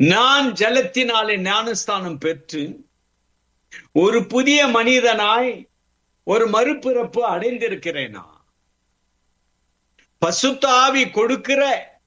நான் ஜலத்தினாலே ஞானஸ்தானம் பெற்று ஒரு புதிய மனிதனாய் ஒரு மறுபிறப்பு அடைந்திருக்கிறேனா பசுத்த ஆவி கொடுக்கிற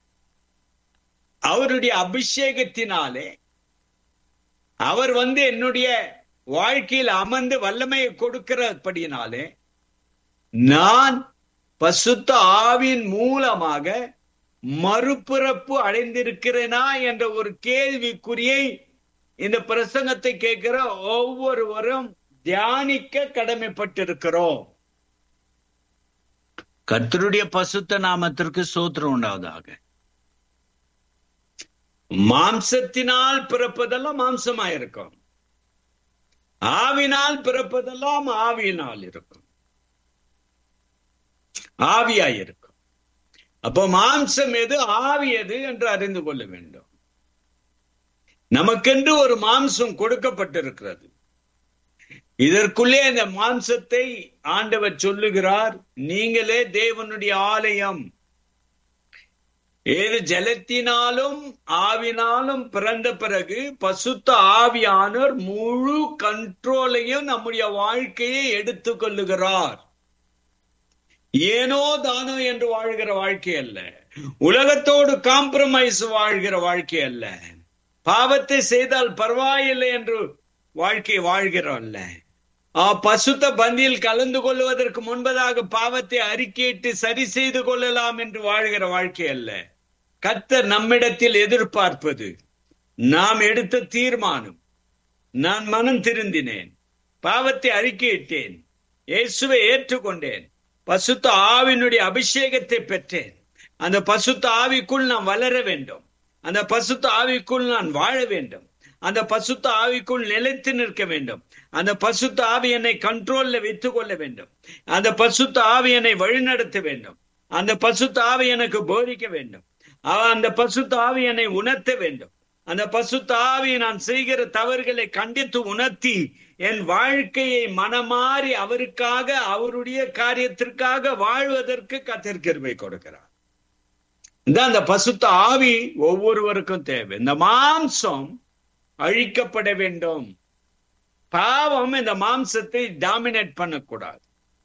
அவருடைய அபிஷேகத்தினாலே அவர் வந்து என்னுடைய வாழ்க்கையில் அமர்ந்து வல்லமையை கொடுக்கிறபடினாலே நான் பசுத்த ஆவின் மூலமாக மறுபிறப்பு அடைந்திருக்கிறேனா என்ற ஒரு கேள்விக்குறியை இந்த பிரசங்கத்தை கேட்கிற ஒவ்வொருவரும் தியானிக்க கடமைப்பட்டிருக்கிறோம் கர்த்தருடைய பசுத்த நாமத்திற்கு சோத்திரம் உண்டாவதாக மாம்சத்தினால் பிறப்பதெல்லாம் மாம்சமாயிருக்கும் ஆவினால் பிறப்பதெல்லாம் ஆவியினால் இருக்கும் ஆவியாயிருக்கும் அப்போ மாம்சம் எது ஆவி எது என்று அறிந்து கொள்ள வேண்டும் நமக்கென்று ஒரு மாம்சம் கொடுக்கப்பட்டிருக்கிறது இதற்குள்ளே இந்த மாம்சத்தை ஆண்டவர் சொல்லுகிறார் நீங்களே தேவனுடைய ஆலயம் ஏது ஜலத்தினாலும் ஆவினாலும் பிறந்த பிறகு பசுத்த ஆவியானவர் முழு கண்ட்ரோலையும் நம்முடைய வாழ்க்கையை எடுத்துக் கொள்ளுகிறார் ஏனோ தானோ என்று வாழ்கிற வாழ்க்கை அல்ல உலகத்தோடு காம்ப்ரமைஸ் வாழ்கிற வாழ்க்கை அல்ல பாவத்தை செய்தால் பரவாயில்லை என்று வாழ்க்கை வாழ்கிறோம் அல்ல பசுத்த பந்தியில் கலந்து கொள்வதற்கு முன்பதாக பாவத்தை அறிக்கையிட்டு சரி செய்து கொள்ளலாம் என்று வாழ்கிற வாழ்க்கை அல்ல கத்தர் நம்மிடத்தில் எதிர்பார்ப்பது நாம் எடுத்த தீர்மானம் நான் மனம் திருந்தினேன் பாவத்தை அறிக்கையிட்டேன் இயேசுவை ஏற்றுக்கொண்டேன் பசுத்த ஆவினுடைய அபிஷேகத்தை பெற்றேன் அந்த பசுத்த ஆவிக்குள் நான் வளர வேண்டும் அந்த பசுத்த ஆவிக்குள் நான் வாழ வேண்டும் அந்த பசுத்த ஆவிக்குள் நிலைத்து நிற்க வேண்டும் அந்த பசுத்த ஆவி என்னை கண்ட்ரோல்ல வைத்துக் கொள்ள வேண்டும் அந்த பசுத்த ஆவி என்னை வழிநடத்த வேண்டும் அந்த பசுத்த ஆவி எனக்கு போதிக்க வேண்டும் அந்த பசுத்த ஆவி என்னை உணர்த்த வேண்டும் அந்த பசுத்த ஆவி நான் செய்கிற தவறுகளை கண்டித்து உணர்த்தி என் வாழ்க்கையை மனமாறி அவருக்காக அவருடைய காரியத்திற்காக வாழ்வதற்கு கத்திருக்கிருமை கொடுக்கிறார் இந்த அந்த பசுத்த ஆவி ஒவ்வொருவருக்கும் தேவை இந்த மாம்சம் அழிக்கப்பட வேண்டும் பாவம் இந்த மாம்சத்தை டாமினேட் பண்ணக்கூடாது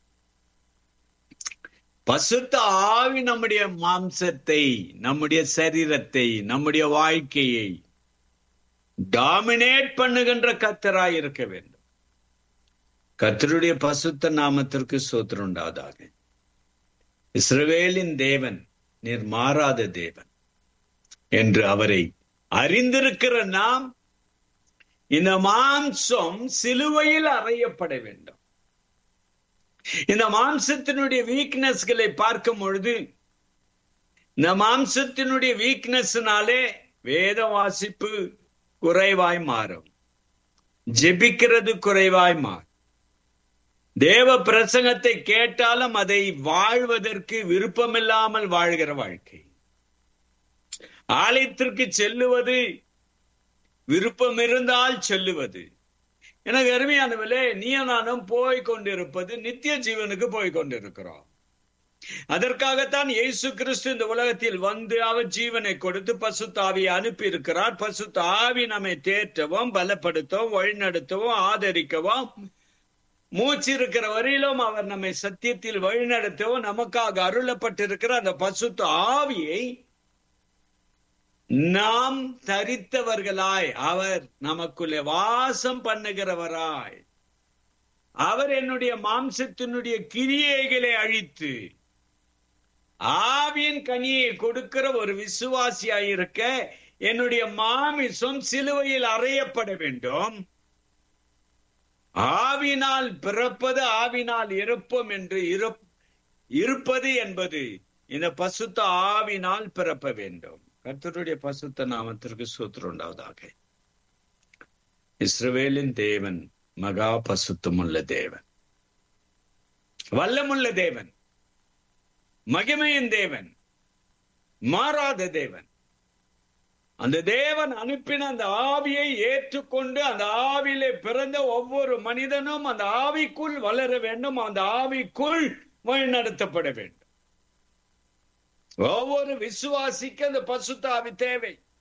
பசுத்த ஆவி நம்முடைய மாம்சத்தை நம்முடைய சரீரத்தை நம்முடைய வாழ்க்கையை டாமினேட் பண்ணுகின்ற கத்தராய் இருக்க வேண்டும் கத்தருடைய பசுத்த நாமத்திற்கு சோத்திரம் உண்டாவதாக இஸ்ரவேலின் தேவன் நீர் மாறாத தேவன் என்று அவரை அறிந்திருக்கிற நாம் இந்த மாம்சம் சிலுவையில் அறையப்பட வேண்டும் இந்த மாம்சத்தினுடைய வீக்னஸ்களை பார்க்கும் பொழுது இந்த மாம்சத்தினுடைய வீக்னஸ்னாலே வேத வாசிப்பு குறைவாய் மாறும் ஜெபிக்கிறது குறைவாய் மாறும் தேவ பிரசங்கத்தை கேட்டாலும் அதை வாழ்வதற்கு விருப்பமில்லாமல் வாழ்கிற வாழ்க்கை ஆலயத்திற்கு செல்லுவது விருப்பம் இருந்தால் செல்லுவது எனக்கு அருமையானவர்களே நீ நானும் போய் கொண்டிருப்பது நித்திய ஜீவனுக்கு போய் கொண்டிருக்கிறோம் அதற்காகத்தான் இயேசு கிறிஸ்து இந்த உலகத்தில் வந்து அவர் ஜீவனை கொடுத்து பசுத்தாவியை அனுப்பி இருக்கிறார் பசுத்த ஆவி நம்மை தேற்றவும் பலப்படுத்தவும் வழிநடத்தவும் ஆதரிக்கவும் மூச்சு இருக்கிற வரையிலும் அவர் நம்மை சத்தியத்தில் வழிநடத்தவும் நமக்காக அருளப்பட்டிருக்கிற அந்த பசுத்த ஆவியை நாம் தரித்தவர்களாய் அவர் நமக்குள்ளே வாசம் பண்ணுகிறவராய் அவர் என்னுடைய மாம்சத்தினுடைய கிரியைகளை அழித்து ஆவியின் கனியை கொடுக்கிற ஒரு விசுவாசியாய் இருக்க என்னுடைய மாமிசம் சிலுவையில் அறையப்பட வேண்டும் ஆவினால் பிறப்பது ஆவினால் இருப்போம் என்று இருப்பது என்பது இந்த பசுத்த ஆவினால் பிறப்ப வேண்டும் கர்த்தருடைய பசுத்த நாமத்திற்கு சூத்திரம் உண்டாவதாக இஸ்ரவேலின் தேவன் மகா பசுத்தமுள்ள தேவன் வல்லமுள்ள தேவன் மகிமையின் தேவன் மாறாத தேவன் அந்த தேவன் அனுப்பின அந்த ஆவியை ஏற்றுக்கொண்டு அந்த ஆவியிலே பிறந்த ஒவ்வொரு மனிதனும் அந்த ஆவிக்குள் வளர வேண்டும் அந்த ஆவிக்குள் வழிநடத்தப்பட வேண்டும் ஒவ்வொரு விசுவாசிக்கு அந்த பசுத்த ஆவி தேவை